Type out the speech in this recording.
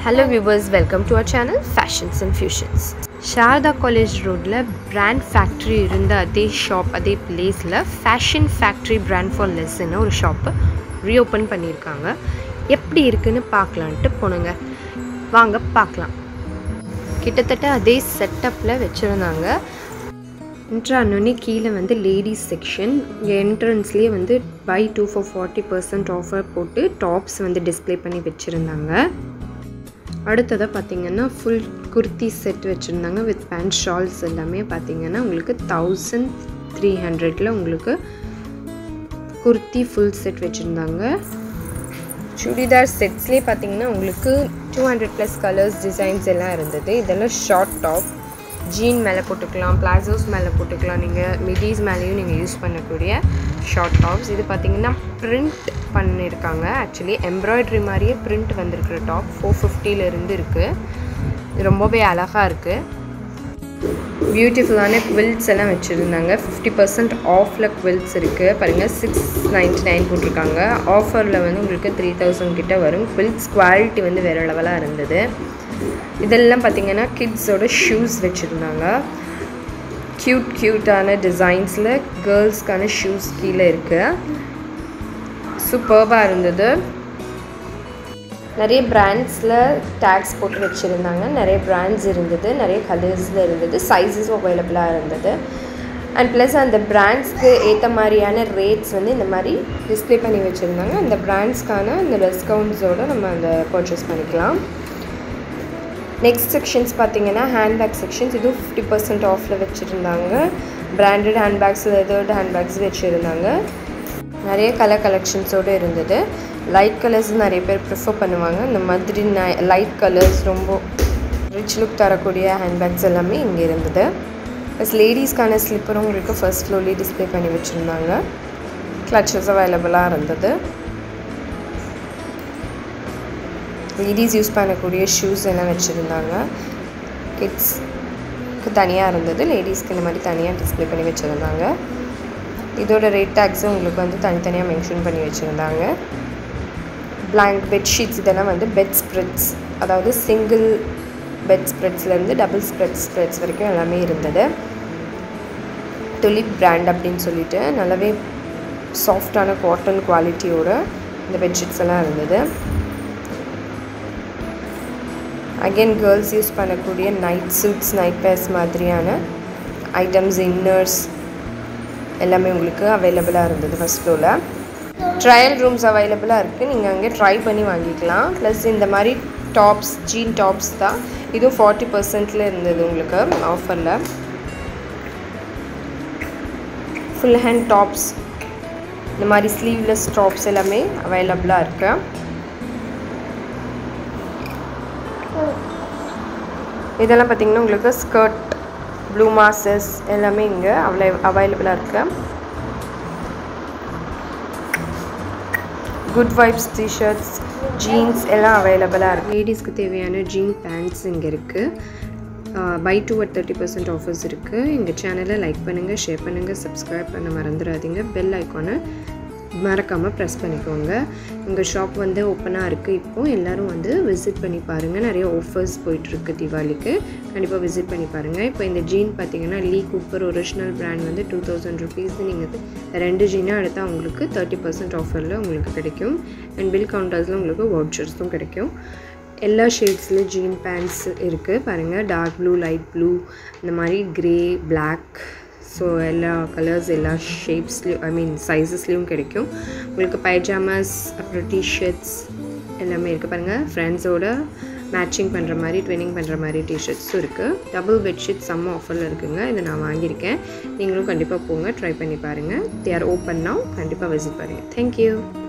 hello viewers welcome to our channel fashions and fusions Sharada college ரோட்டில் brand factory இருந்த அதே shop அதே பிளேஸில் ஃபேஷன் ஃபேக்ட்ரி பிராண்ட் ஃபார் லெஸ்ன்னு ஒரு ஷாப்பு ரீஓப்பன் பண்ணியிருக்காங்க எப்படி இருக்குன்னு பார்க்கலான்ட்டு போனோங்க வாங்க பார்க்கலாம் கிட்டத்தட்ட அதே செட்டப்பில் வச்சுருந்தாங்க என்ட்ரானோடனே கீழே வந்து லேடிஸ் செக்ஷன் என்ட்ரன்ஸ்லேயே வந்து buy two for forty percent offer போட்டு டாப்ஸ் வந்து டிஸ்ப்ளே பண்ணி வச்சுருந்தாங்க அடுத்ததாக பார்த்தீங்கன்னா ஃபுல் குர்த்தி செட் வச்சுருந்தாங்க வித் பேண்ட் ஷால்ஸ் எல்லாமே பார்த்தீங்கன்னா உங்களுக்கு தௌசண்ட் த்ரீ ஹண்ட்ரடில் உங்களுக்கு குர்த்தி ஃபுல் செட் வச்சுருந்தாங்க சுடிதார் செட்ஸ்லேயே பார்த்தீங்கன்னா உங்களுக்கு two hundred plus colours designs எல்லாம் இருந்தது இதெல்லாம் ஷார்ட் டாப் ஜீன் மேலே போட்டுக்கலாம் பிளாசோஸ் மேலே போட்டுக்கலாம் நீங்கள் மிடிஸ் மேலேயும் நீங்கள் யூஸ் பண்ணக்கூடிய ஷார்ட் டாப்ஸ் இது பார்த்தீங்கன்னா பிரிண்ட் பண்ணியிருக்காங்க ஆக்சுவலி எம்ப்ராய்ட்ரி மாதிரியே பிரிண்ட் வந்திருக்கிற டாப் ஃபோர் ஃபிஃப்டியிலேருந்து இருக்குது ரொம்பவே அழகாக இருக்குது பியூட்டிஃபுல்லான குவில்ட்ஸ் எல்லாம் வச்சுருந்தாங்க ஃபிஃப்டி பர்சன்ட் ஆஃபில் குவில்ட்ஸ் இருக்குது பாருங்கள் சிக்ஸ் நைன்ட்டி நைன் போட்டிருக்காங்க ஆஃபரில் வந்து உங்களுக்கு த்ரீ தௌசண்ட் கிட்ட வரும் குவில்ட்ஸ் குவாலிட்டி வந்து வேறு லெவலாக இருந்தது இதெல்லாம் பார்த்திங்கன்னா கிட்ஸோட ஷூஸ் வச்சுருந்தாங்க க்யூட் க்யூட்டான டிசைன்ஸில் கேர்ள்ஸ்க்கான ஷூஸ் கீழே இருக்குது சூப்பர்பாக இருந்தது நிறைய பிராண்ட்ஸில் டேக்ஸ் போட்டு வச்சுருந்தாங்க நிறைய பிராண்ட்ஸ் இருந்தது நிறைய கலர்ஸில் இருந்தது சைஸஸும் அவைலபிளாக இருந்தது அண்ட் ப்ளஸ் அந்த பிராண்ட்ஸ்க்கு ஏற்ற மாதிரியான ரேட்ஸ் வந்து இந்த மாதிரி டிஸ்பிளே பண்ணி வச்சுருந்தாங்க அந்த பிராண்ட்ஸ்க்கான இந்த டிஸ்கவுண்ட்ஸோடு நம்ம அந்த பர்ச்சேஸ் பண்ணிக்கலாம் நெக்ஸ்ட் செக்ஷன்ஸ் பார்த்தீங்கன்னா ஹேண்ட்பேக் செக்ஷன்ஸ் இதுவும் ஃபிஃப்டி பர்சன்ட் ஆஃபில் வச்சுருந்தாங்க பிராண்டட் ஹேண்ட்பேக்ஸ் லெதர்ட் ஹேண்ட்பேக்ஸ் வச்சுருந்தாங்க நிறைய கலர் கலெக்ஷன்ஸோடு இருந்தது லைட் கலர்ஸ் நிறைய பேர் ப்ரிஃபர் பண்ணுவாங்க இந்த மாதிரி லைட் கலர்ஸ் ரொம்ப ரிச் லுக் தரக்கூடிய ஹேண்ட்பேக்ஸ் எல்லாமே இங்கே இருந்தது ப்ளஸ் லேடிஸ்க்கான ஸ்லிப்பரும் உங்களுக்கு ஃபர்ஸ்ட் ஃப்ளோர்லேயே டிஸ்பிளே பண்ணி வச்சுருந்தாங்க கிளச்சஸ் அவைலபிளாக இருந்தது லேடிஸ் யூஸ் பண்ணக்கூடிய ஷூஸ் எல்லாம் வச்சுருந்தாங்க கிட்ஸ்க்கு தனியாக இருந்தது லேடிஸ்க்கு இந்த மாதிரி தனியாக டிஸ்பிளே பண்ணி வச்சுருந்தாங்க இதோட ரேட் டேக்ஸும் உங்களுக்கு வந்து தனித்தனியாக மென்ஷன் பண்ணி வச்சுருந்தாங்க பிளாங்க் பெட்ஷீட்ஸ் இதெல்லாம் வந்து பெட் ஸ்ப்ரெட்ஸ் அதாவது சிங்கிள் பெட் ஸ்ப்ரெட்ஸ்லேருந்து டபுள் ஸ்ப்ரெட் ஸ்ப்ரெட்ஸ் வரைக்கும் எல்லாமே இருந்தது துலிப் பிராண்ட் அப்படின்னு சொல்லிட்டு நல்லாவே சாஃப்டான காட்டன் குவாலிட்டியோட இந்த பெட்ஷீட்ஸ் எல்லாம் இருந்தது அகெயின் கேர்ள்ஸ் யூஸ் பண்ணக்கூடிய நைட் சூட்ஸ் நைட் பேர்ஸ் மாதிரியான ஐட்டம்ஸ் இன்னர்ஸ் எல்லாமே உங்களுக்கு அவைலபிளாக இருந்தது ஃபஸ்ட் ஃப்ளோரில் ட்ரையல் ரூம்ஸ் அவைலபிளாக இருக்குது நீங்கள் அங்கே ட்ரை பண்ணி வாங்கிக்கலாம் ப்ளஸ் இந்த மாதிரி டாப்ஸ் ஜீன் டாப்ஸ் தான் இதுவும் ஃபார்ட்டி பர்சன்ட்டில் இருந்தது உங்களுக்கு ஆஃபரில் ஃபுல் ஹேண்ட் டாப்ஸ் இந்த மாதிரி ஸ்லீவ்லெஸ் டாப்ஸ் எல்லாமே அவைலபிளாக இருக்குது இதெல்லாம் பார்த்திங்கன்னா உங்களுக்கு ஸ்கர்ட் ப்ளூ மாசஸ் எல்லாமே இங்கே அவைல அவைலபிளாக இருக்குது குட் வைப்ஸ் டிஷர்ட்ஸ் ஜீன்ஸ் எல்லாம் அவைலபிளாக இருக்குது லேடிஸ்க்கு தேவையான ஜீன் பேண்ட்ஸ் இங்கே இருக்குது buy two at thirty percent offers இருக்குது எங்கள் சேனலை லைக் பண்ணுங்கள் ஷேர் பண்ணுங்கள் சப்ஸ்கிரைப் பண்ண மறந்துடாதீங்க பெல் ஐக்கானை மறக்காமல் ப்ரெஸ் பண்ணிக்கோங்க எங்கள் ஷாப் வந்து ஓப்பனாக இருக்குது இப்போது எல்லோரும் வந்து விசிட் பண்ணி பாருங்கள் நிறைய ஆஃபர்ஸ் போயிட்டுருக்கு தீபாவளிக்கு கண்டிப்பாக விசிட் பண்ணி பாருங்கள் இப்போ இந்த ஜீன் பார்த்தீங்கன்னா லீ கூப்பர் ஒரிஜினல் பிராண்ட் வந்து டூ தௌசண்ட் ருபீஸ் நீங்கள் ரெண்டு ஜீனாக எடுத்தால் உங்களுக்கு தேர்ட்டி பர்சன்ட் ஆஃபரில் உங்களுக்கு கிடைக்கும் அண்ட் பில் கவுண்டர்ஸில் உங்களுக்கு வவுச்சர்ஸும் கிடைக்கும் எல்லா ஷேட்ஸ்லேயும் ஜீன் பேண்ட்ஸ் இருக்குது பாருங்கள் டார்க் ப்ளூ லைட் ப்ளூ இந்த மாதிரி க்ரே பிளாக் ஸோ எல்லா கலர்ஸ் எல்லா ஷேப்ஸ்லேயும் ஐ மீன் சைஸஸ்லேயும் கிடைக்கும் உங்களுக்கு பைஜாமாஸ் அப்புறம் டிஷர்ட்ஸ் எல்லாமே இருக்குது பாருங்கள் ஃப்ரெண்ட்ஸோட மேட்சிங் பண்ணுற மாதிரி ட்வினிங் பண்ணுற மாதிரி டிஷர்ட்ஸும் இருக்குது டபுள் பெட்ஷீட் செம்ம ஆஃபரில் இருக்குங்க இதை நான் வாங்கியிருக்கேன் நீங்களும் கண்டிப்பாக போங்க ட்ரை பண்ணி பாருங்கள் தே ஆர் ஓப்பன் நவ் கண்டிப்பாக விசிட் பாருங்கள் தேங்க்யூ